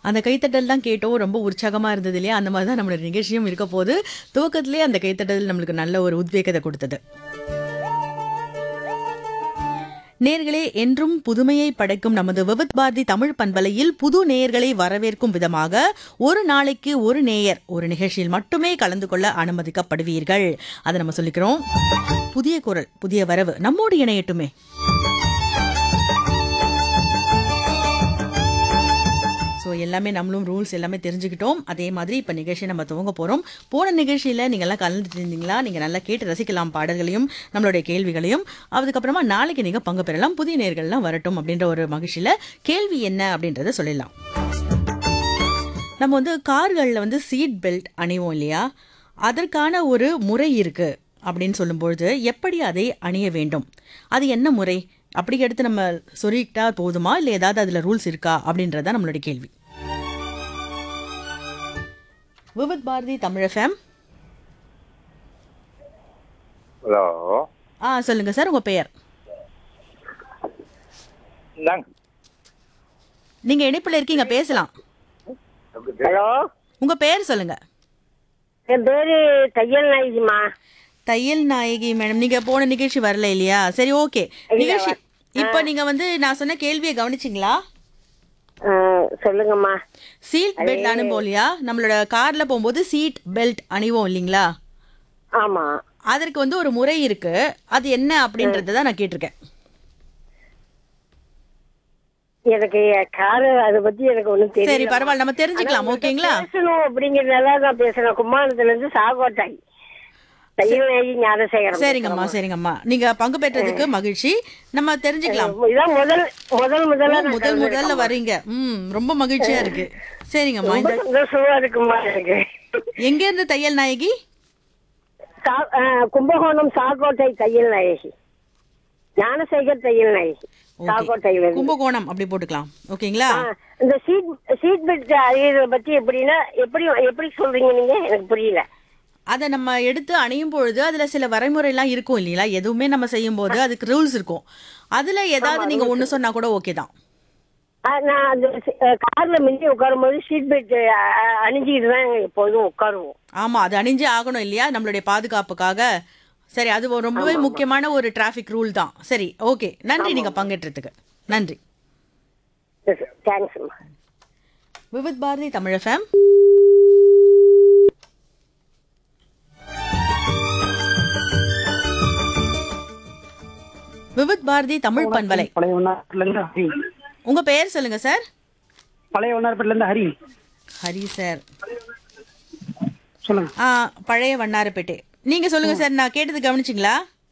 அந்த கைத்தட்டல் தான் கேட்டோம் ரொம்ப உற்சாகமா இருந்தது இல்லையா அந்த மாதிரி தான் நம்மளோட நிகழ்ச்சியும் இருக்க போது துவக்கத்திலே அந்த கைத்தட்டல் நம்மளுக்கு நல்ல ஒரு உத்வேகத்தை கொடுத்தது நேர்களே என்றும் புதுமையை படைக்கும் நமது விவித் பாரதி தமிழ் பண்பலையில் புது நேயர்களை வரவேற்கும் விதமாக ஒரு நாளைக்கு ஒரு நேயர் ஒரு நிகழ்ச்சியில் மட்டுமே கலந்து கொள்ள அனுமதிக்கப்படுவீர்கள் அதை நம்ம சொல்லிக்கிறோம் புதிய குரல் புதிய வரவு நம்மோடு இணையட்டுமே ஸோ எல்லாமே நம்மளும் ரூல்ஸ் எல்லாமே தெரிஞ்சுக்கிட்டோம் அதே மாதிரி இப்போ நிகழ்ச்சி நம்ம துவங்க போகிறோம் போன நிகழ்ச்சியில் நீங்கள்லாம் கலந்துட்டு இருந்தீங்களா நீங்கள் நல்லா கேட்டு ரசிக்கலாம் பாடல்களையும் நம்மளுடைய கேள்விகளையும் அதுக்கப்புறமா நாளைக்கு நீங்கள் பங்கு பெறலாம் புதிய நேர்கள்லாம் வரட்டும் அப்படின்ற ஒரு மகிழ்ச்சியில் கேள்வி என்ன அப்படின்றத சொல்லிடலாம் நம்ம வந்து கார்களில் வந்து சீட் பெல்ட் அணிவோம் இல்லையா அதற்கான ஒரு முறை இருக்கு அப்படின்னு சொல்லும்பொழுது எப்படி அதை அணிய வேண்டும் அது என்ன முறை அப்படி எடுத்து நம்ம சொல்லிக்கிட்டா போதுமா இல்லை ஏதாவது அதில் ரூல்ஸ் இருக்கா அப்படின்றது தான் நம்மளுடைய கேள்வி விவித் பாரதி தமிழ் எஃப்எம் ஹலோ ஆ சொல்லுங்க சார் உங்க பெயர் இந்தாங்க நீங்க இணைப்புல இருக்கீங்க பேசலாம் ஹலோ உங்க பெயர் சொல்லுங்க என் பேரு தையல் நாயகிமா தையல் நாயகி மேடம் நீங்க போன நிகழ்ச்சி வரல இல்லையா சரி ஓகே நிகழ்ச்சி இப்போ நீங்க வந்து நான் சொன்ன கேள்வியை கவனிச்சிங்களா ஆ, சொல்லுங்கம்மா சீட் பெல்ட் அனுபவம் இல்லையா நம்மளோட கார்ல போகும்போது சீட் பெல்ட் அணிவோம் இல்லைங்களா ஆமா அதற்கு வந்து ஒரு முறை இருக்கு அது என்ன அப்படின்றத தான் நான் கேட்டிருக்கேன் எனக்கு காரு அதை பத்தி எனக்கு ஒண்ணும் சரி தெரியல பரவாயில்ல நம்ம தெரிஞ்சுக்கலாம் ஓகேங்களா பேசணும் அப்படிங்கறதுனால நான் பேசுறேன் கும்மாணத்துல இருந்து சாகோட்டாய் தையல் நாயகி ஞானசேகரம் சரிங்கம்மா சரிங்கம்மா நீங்க பங்கு பெற்றதுக்கு மகிழ்ச்சி நம்ம தெரிஞ்சுக்கலாம் இதான் முதல் முதல் முதல்ல நான் முதல் முதல்ல வரீங்க ம் ரொம்ப மகிழ்ச்சியா இருக்கு சரிங்கம்மா ரொம்ப இந்த சந்தோஷமா இருக்குமா எனக்கு எங்க இருந்து தையல் நாயகி சா- ஆ, கும்பகோணம் சாகோட்டை தையல் நாயகி ஞானசேகர் தையல் நாயகி Okay. சாகோட்டையில இருந்து கும்பகோணம் அப்படி போட்டுக்கலாம் ஓகேங்களா ஆ, இந்த சீட் சீட் பெல்ட் அழியறத பத்தி எப்படின்னா எப்படி எப்படி சொல்றீங்க நீங்க எனக்கு புரியல அதை நம்ம எடுத்து அணியும் பொழுது அதுல சில வரைமுறைலாம் இருக்கும் இல்லைங்களா எதுவுமே நம்ம செய்யும் போது அதுக்கு ரூல்ஸ் இருக்கும் அதுல ஏதாவது நீங்க ஒண்ணு சொன்னா கூட ஓகே தான் ஆ, நான் அந்த சி- அ, கார்ல மிஞ்சி உட்காரும் போது சீட் பெல்ட் அணிஞ்சிட்டு தான் எப்போதும் உட்காருவோம் ஆமா அது அணிஞ்சே ஆகணும் இல்லையா நம்மளுடைய பாதுகாப்புக்காக சரி அது ஒரு ரொம்பவே முக்கியமான ஒரு டிராஃபிக் ரூல் தான் சரி ஓகே நன்றி நீங்க பங்கேற்றதுக்கு நன்றி தேங்க்ஸ்மா விவித் பாரதி தமிழ் எஃப்எம் விவித் பாரதி தமிழ் பண்பலை பழைய வண்ணாரப்பேட்டில இருந்து ஹரி உங்க பெயர் சொல்லுங்க சார் பழைய வண்ணாரப்பேட்டில இருந்து ஹரி ஹரி சார் சொல்லுங்க ஆ பழைய வண்ணாரப்பேட்டை நீங்க சொல்லுங்க சார் நான் கேட்டது கவனிச்சிங்களா